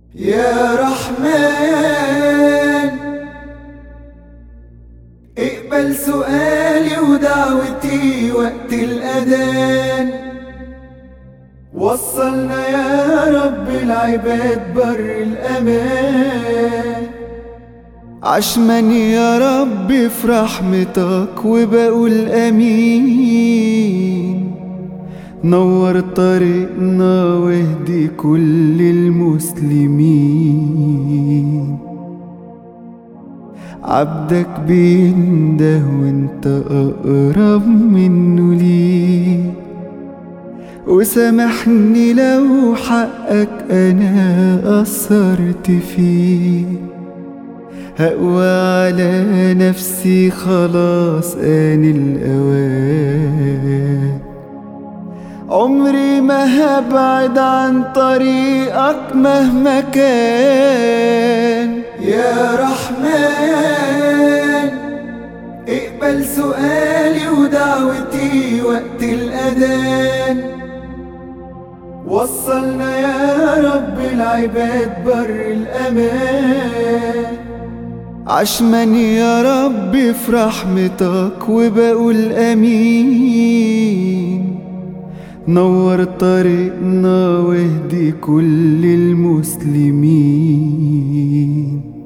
يا رحمن اقبل سؤالي ودعوتي وقت الأذان وصلنا يا رب العباد بر الأمان عشمان يا رب في رحمتك وبقول أمين نور طريقنا واهدي كل المسلمين عبدك بينده وانت أقرب منه ليه وسامحني لو حقك أنا قصرت فيه هقوى على نفسي خلاص آن الأوان عمري ما هبعد عن طريقك مهما كان يا رحمن اقبل سؤالي ودعوتي وقت الأذان وصلنا يا رب العباد بر الأمان عشمان يا رب في رحمتك وبقول أمين نور طريقنا واهدي كل المسلمين